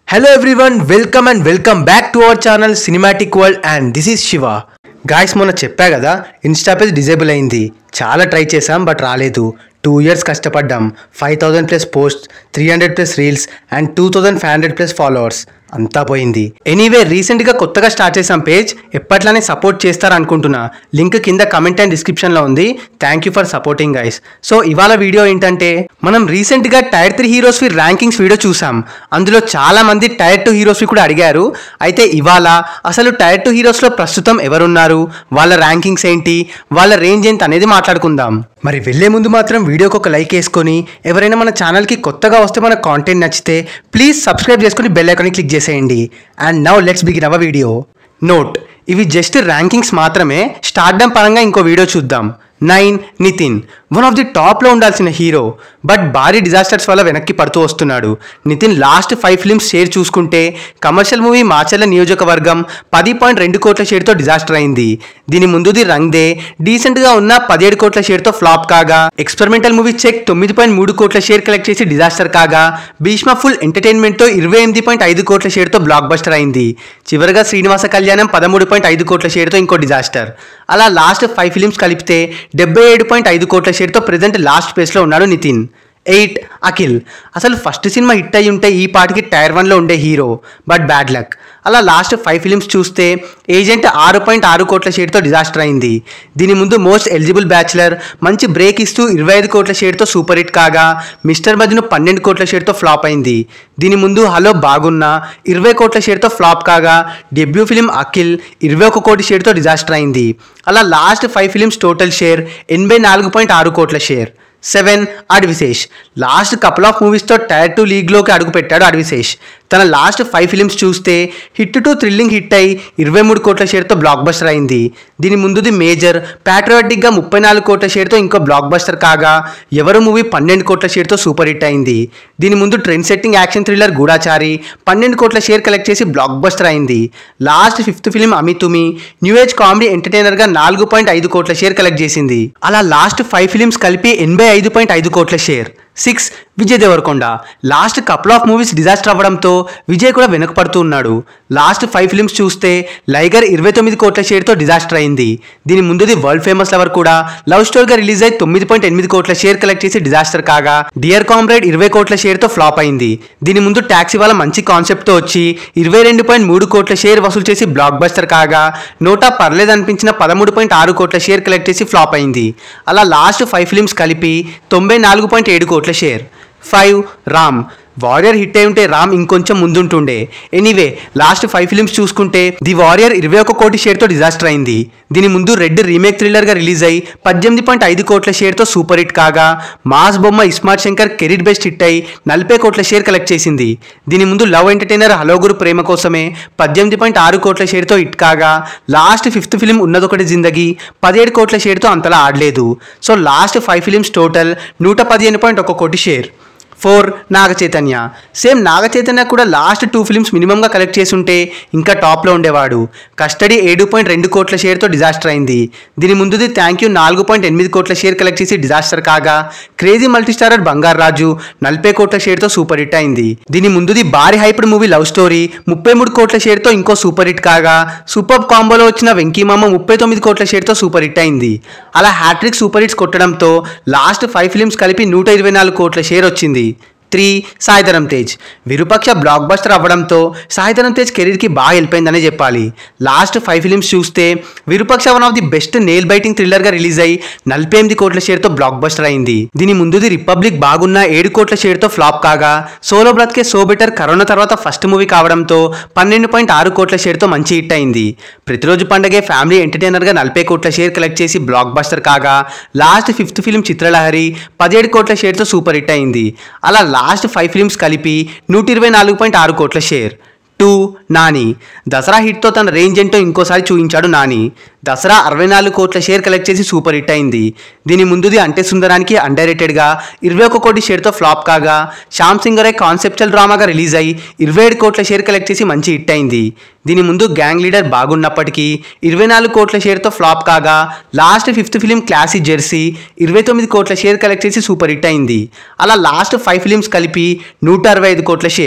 Hello everyone, welcome and welcome back to our channel Cinematic World and this is Shiva. Guys మొన్న చెప్పా కదా Insta page disable అయింది చాలా try చేసాం but రాలేదు టూ ఇయర్స్ కష్టపడ్డాం five thousand plus post three hundred plus reels and two thousand five hundred plus followers అంతా పోయింది ఎనీవే రీసెంట్గా కొత్తగా స్టార్ట్ చేసాం పేజ్ ఎప్పట్లానే సపోర్ట్ చేస్తారు అనుకుంటున్నా లింక్ కింద కమెంట్ అండ్ డిస్క్రిప్షన్లో ఉంది thank you for supporting guys so ఇవాళ వీడియో ఏంటంటే మనం రీసెంట్గా టైర్ త్రీ హీరోస్వి ర్యాంకింగ్స్ వీడియో చూసాం అందులో చాలా మంది టైర్ టూ హీరోస్వి కూడా అడిగారు అయితే ఇవాళ అసలు టైర్ టూ హీరోస్లో ప్రస్తుతం ఎవరున్నారు వాళ్ళ ర్యాంకింగ్స్ ఏంటి వాళ్ళ రేంజ్ ఏంటి అనేది మాట్లాడుకుందాం మరి వెళ్ళే ముందు మాత్రం వీడియోకి ఒక లైక్ వేసుకొని ఎవరైనా మన ఛానల్కి కొత్తగా వస్తే మన కాంటెంట్ నచ్చితే ప్లీజ్ సబ్స్క్రైబ్ చేసుకొని బెల్ ఐకాన్ని క్లిక్ చేసేయండి and now let's begin our video note ఇవి జస్ట్ ర్యాంకింగ్స్ మాత్రమే స్టార్డమ్ పరంగా ఇంకో వీడియో చూద్దాం nine Nithin one of the టాప్లో ఉండాల్సిన హీరో బట్ భారీ డిజాస్టర్స్ వల్ల వెనక్కి పడుతూ వస్తున్నాడు Nitin last five films share చూసుకుంటే కమర్షియల్ మూవీ మాచర్ల నియోజకవర్గం పది పాయింట్ రెండు కోట్ల షేర్తో డిజాస్టర్ అయింది దీని ముందుది రంగ్ దే డీసెంట్గా ఉన్న పదిహేడు కోట్ల షేర్తో ఫ్లాప్ కాగా ఎక్స్పెరిమెంటల్ మూవీ చెక్ తొమ్మిది పాయింట్ మూడు కోట్ల షేర్ కలెక్ట్ చేసి డిజాస్టర్ కాగా భీష్మ ఫుల్ ఎంటర్టైన్మెంట్తో ఇరవై ఎనిమిది పాయింట్ ఐదు కోట్ల షేర్తో బ్లాక్ బస్టర్ అయింది చివరిగా శ్రీనివాస కళ్యాణం పదమూడు పాయింట్ ఐదు కోట్ల షేర్తో ఇంకో డిజాస్టర్ అలా లాస్ట్ ఫైవ్ ఫిలిమ్స్ కలిపితే డెబ్బై ఏడు పాయింట్ ఐదు కోట్ల షేర్తో ప్రజెంట్ లాస్ట్ ప్లేస్లో ఉన్నాడు నితిన్ ఎయిట్ అఖిల్ అసలు ఫస్ట్ సినిమా హిట్ అయి ఉంటే ఈ పాటికి టైర్ వన్లో ఉండే హీరో బట్ బ్యాడ్ లక్ అలా లాస్ట్ ఫైవ్ ఫిలిమ్స్ చూస్తే ఏజెంట్ ఆరు పాయింట్ ఆరు కోట్ల షేర్తో డిజాస్టర్ అయింది దీని ముందు మోస్ట్ ఎలిజిబుల్ బ్యాచులర్ మంచి బ్రేక్ ఇస్తూ ఇరవై ఐదు కోట్ల షేర్తో సూపర్ హిట్ కాగా మిస్టర్ మధ్యను పన్నెండు కోట్ల షేర్తో ఫ్లాప్ అయింది దీని ముందు హలో బాగున్నా ఇరవై కోట్ల షేర్తో ఫ్లాప్ కాగా డెబ్యూ ఫిలిం అఖిల్ ఇరవై ఒక కోటి షేర్తో డిజాస్టర్ అయింది అలా last five films total share ఎనభై నాలుగు పాయింట్ ఆరు కోట్ల share seven Adivi Sesh last couple of మూవీస్తో టైర్ టూ లీగ్లోకి అడుగుపెట్టాడు అడ్విశేష్ తన లాస్ట్ ఫైవ్ ఫిలిమ్స్ చూస్తే హిట్ టు థ్రిల్లింగ్ హిట్ అయి ఇరవై మూడు కోట్ల షేర్తో బ్లాక్ బస్టర్ అయింది దీని ముందుది మేజర్ ప్యాట్రియాటిక్గా ముప్పై నాలుగు కోట్ల షేర్తో ఇంకో బ్లాక్ బస్టర్ కాగా ఎవరు మూవీ పన్నెండు కోట్ల షేర్తో సూపర్ హిట్ అయింది దీని ముందు trend setting action thriller Goodachari పన్నెండు కోట్ల షేర్ కలెక్ట్ చేసి బ్లాక్ బస్టర్ అయింది last fifth film Ami Thumi new age comedy ఎంటర్టైనర్గా నాలుగు పాయింట్ ఐదు కోట్ల షేర్ కలెక్ట్ చేసింది అలా లాస్ట్ ఫైవ్ ఫిలిమ్స్ కలిపి ఎనభై ఐదు పాయింట్ ఐదు కోట్ల share six Vijay Devarakonda last couple of movies disaster అవ్వడంతో విజయ్ కూడా వెనకపడుతూ ఉన్నాడు లాస్ట్ ఫైవ్ ఫిల్మ్స్ చూస్తే లైగర్ ఇరవై తొమ్మిది కోట్ల షేర్తో డిజాస్టర్ అయింది దీని ముందుది వరల్డ్ ఫేమస్ లవర్ కూడా లవ్ స్టోరీగా రిలీజ్ అయి తొమ్మిది పాయింట్ ఎనిమిది కోట్ల షేర్ కలెక్ట్ చేసి డిజాస్టర్ కాగా డియర్ కామ్రేడ్ ఇరవై కోట్ల షేర్తో ఫ్లాప్ అయింది దీని ముందు ట్యాక్సీ వాళ్ళ మంచి కాన్సెప్ట్తో వచ్చి ఇరవై రెండు పాయింట్ మూడు కోట్ల షేర్ వసూలు చేసి బ్లాక్ బస్టర్ కాగా నోటా పర్లేదు అనిపించిన పదమూడు పాయింట్ ఆరు కోట్ల షేర్ కలెక్ట్ చేసి ఫ్లాప్ అయింది అలా లాస్ట్ ఫైవ్ ఫిల్మ్స్ కలిపి తొంభై నాలుగు పాయింట్ ఏడు కోట్ల share five Ram Warrior hit అయి ఉంటే రామ్ ఇంకొంచెం ముందుంటుండే ఎనీవే లాస్ట్ ఫైవ్ ఫిల్మ్స్ చూసుకుంటే ది వారియర్ ఇరవై ఒక కోటి షేర్తో డిజాస్టర్ అయింది దీని ముందు రెడ్ రీమేక్ థ్రిల్లర్గా రిలీజ్ అయి పద్దెనిమిది పాయింట్ ఐదు కోట్ల షేర్తో సూపర్ హిట్ కాగా మాస్ బొమ్మ iSmart Shankar career best hit అయి నలభై కోట్ల షేర్ కలెక్ట్ చేసింది దీని ముందు లవ్ ఎంటర్టైనర్ హలోగురు ప్రేమ కోసమే పద్దెనిమిది పాయింట్ ఆరు కోట్ల షేర్తో హిట్ కాగా last fifth film Vunnadi Okate Zindagi పదిహేడు కోట్ల షేర్తో అంతలా ఆడలేదు so last five films total నూట పదిహేను పాయింట్ ఒక కోటి share four Naga Chaitanya same Naga Chaitanya కూడా లాస్ట్ టూ ఫిల్మ్స్ మినిమంగా కలెక్ట్ చేసి ఉంటే ఇంకా టాప్లో ఉండేవాడు కస్టడీ ఏడు పాయింట్ రెండు కోట్ల షేర్తో డిజాస్టర్ అయింది దీని ముందుది థ్యాంక్ యూ నాలుగు పాయింట్ ఎనిమిది కోట్ల షేర్ కలెక్ట్ చేసి డిజాస్టర్ కాగా క్రేజీ మల్టీస్టారర్ బంగారు రాజు నలభై కోట్ల షేర్తో సూపర్ హిట్ అయింది దీని ముందుది భారీ హైప్డ్ మూవీ లవ్ స్టోరీ ముప్పై మూడు కోట్ల షేర్తో ఇంకో సూపర్ హిట్ కాగా సూపర్ కాంబోలో వచ్చిన వెంకీమామ ముప్పై తొమ్మిది కోట్ల షేర్తో సూపర్ హిట్ అయింది అలా హ్యాట్రిక్ సూపర్ హిట్స్ కొట్టడంతో లాస్ట్ ఫైవ్ ఫిల్మ్స్ కలిపి నూట ఇరవై నాలుగు కోట్ల షేర్ వచ్చింది three Sai Dharam Tej Virupaksha blockbuster అవ్వడంతో సాయిధరం తేజ్ కెరీర్కి బాగా హెల్ప్ అయిందనే చెప్పాలి లాస్ట్ ఫైవ్ ఫిలిమ్స్ చూస్తే Virupaksha one of the best nail biting థ్రిల్లర్గా రిలీజ్ అయి నలభై ఎనిమిది కోట్ల షేర్తో బ్లాక్ బస్టర్ అయింది దీని ముందుది రిపబ్లిక్ బాగున్న ఏడు కోట్ల షేర్తో ఫ్లాప్ కాగా Solo Brathuke So Better corona తర్వాత ఫస్ట్ మూవీ కావడంతో పన్నెండు పాయింట్ ఆరు కోట్ల షేర్తో మంచి హిట్ అయింది ప్రతిరోజు పండగే ఫ్యామిలీ ఎంటర్టైనర్గా నలభై కోట్ల షేర్ కలెక్ట్ చేసి బ్లాక్ బస్టర్ కాగా లాస్ట్ ఫిఫ్త్ ఫిలిం చిత్రలహరి పదిహేడు కోట్ల షేర్తో సూపర్ హిట్ అయింది అలా లాస్ట్ ఫైవ్ ఫిలిమ్స్ కలిపి నూట ఇరవై నాలుగు పాయింట్ ఆరు కోట్ల షేర్ టూ నాని దసరా హిట్తో తన రేంజ్ ఏంటో ఇంకోసారి చూపించాడు నాని దసరా అరవై నాలుగు కోట్ల షేర్ కలెక్ట్ చేసి సూపర్ హిట్ అయింది దీని ముందుది అంటే సుందరానికి అండర్రేటెడ్గా ఇరవై ఒక కోటి షేర్తో ఫ్లాప్ కాగా శ్యామ్ సింగరే కాన్సెప్చువల్ డ్రామాగా రిలీజ్ అయ్యి ఇరవై ఏడు కోట్ల షేర్ కలెక్ట్ చేసి మంచి హిట్ అయింది దీని ముందు గ్యాంగ్ లీడర్ బాగున్నప్పటికీ ఇరవై నాలుగు కోట్ల షేర్తో ఫ్లాప్ కాగా last fifth film classy Jersey ఇరవై తొమ్మిది కోట్ల షేర్ కలెక్ట్ చేసి సూపర్ హిట్ అయింది అలా లాస్ట్ ఫైవ్ ఫిలిమ్స్ కలిపి నూట అరవై ఐదు కోట్ల share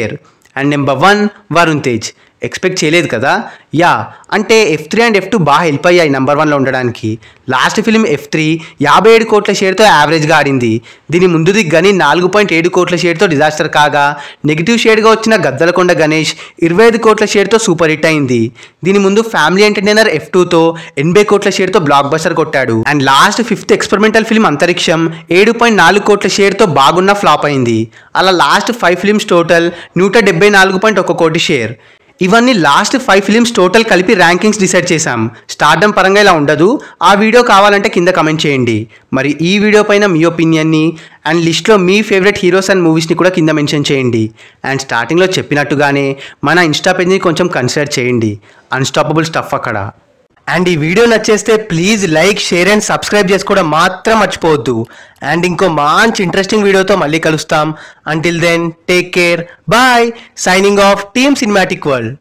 and number one Varun Tej expect చేయలేదు కదా యా అంటే F three and F two బాగా హెల్ప్ అయ్యాయి నెంబర్ వన్లో ఉండడానికి లాస్ట్ ఫిలిం ఎఫ్ త్రీ యాభై ఏడు కోట్ల షేర్తో యావరేజ్గా ఆడింది దీని ముందుది గని నాలుగు పాయింట్ ఏడు కోట్ల షేర్తో డిజాస్టర్ కాగా నెగిటివ్ షేడ్గా వచ్చిన గద్దలకొండ గణేష్ ఇరవై ఐదు కోట్ల షేర్తో సూపర్ హిట్ అయింది దీని ముందు ఫ్యామిలీ ఎంటర్టైనర్ ఎఫ్ టూతో ఎనభై కోట్ల షేర్తో బ్లాక్ బస్టర్ కొట్టాడు and last fifth experimental film Antariksham ఏడు పాయింట్ నాలుగు కోట్ల షేర్తో బాగున్న ఫ్లాప్ అయింది అలా లాస్ట్ ఫైవ్ ఫిలిమ్స్ టోటల్ నూట డెబ్బై నాలుగు పాయింట్ ఒక కోటి షేర్ ఇవన్నీ లాస్ట్ ఫైవ్ ఫిలిమ్స్ టోటల్ కలిపి ర్యాంకింగ్స్ డిసైడ్ చేశాం స్టార్డమ్ పరంగా ఇలా ఉండదు ఆ వీడియో కావాలంటే కింద కమెంట్ చేయండి మరి ఈ వీడియో పైన మీ ఒపీనియన్ని అండ్ లిస్ట్లో మీ ఫేవరెట్ హీరోస్ అండ్ మూవీస్ని కూడా కింద మెన్షన్ చేయండి అండ్ స్టార్టింగ్లో చెప్పినట్టుగానే మన ఇన్స్టా పేజ్ని కొంచెం కన్సిడర్ చేయండి అన్స్టాపబుల్ స్టఫ్ అక్కడ అండ్ ఈ వీడియో నచ్చేస్తే please like share and subscribe చేసుకోవడం మాత్రం మర్చిపోవద్దు అండ్ ఇంకో మంచి ఇంట్రెస్టింగ్ వీడియోతో మళ్ళీ కలుస్తాం until then take care bye signing off team cinematic world